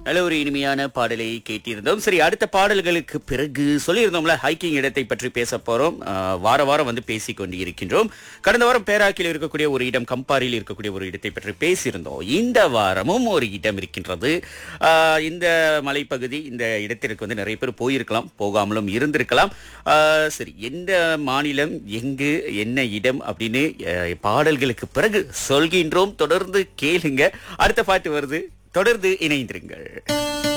நல்ல ஒரு இனிமையான பாடலை கேட்டிருந்தோம் சரி அடுத்த பாடல்களுக்கு பிறகு சொல்லியிருந்தோம்ல ஹைக்கிங் இடத்தை பற்றி பேச போறோம் ஆஹ், வார வாரம் வந்து பேசிக் கொண்டு இருக்கின்றோம் கடந்த வாரம் பேராக்கில் இருக்கக்கூடிய ஒரு இடம் கம்பாரில் இருக்கக்கூடிய ஒரு இடத்தை பற்றி பேசியிருந்தோம் இந்த வாரமும் ஒரு இடம் இருக்கின்றது ஆஹ், இந்த மலைப்பகுதி இந்த இடத்திற்கு வந்து நிறைய பேர் போயிருக்கலாம் போகாமலும் இருந்திருக்கலாம் ஆஹ், சரி எந்த மாநிலம் எங்கு என்ன இடம் அப்படின்னு ஆஹ், பாடல்களுக்கு பிறகு சொல்கின்றோம் தொடர்ந்து கேளுங்க அடுத்த பாட்டு வருது தொடர்ந்து இணைந்திருங்கள்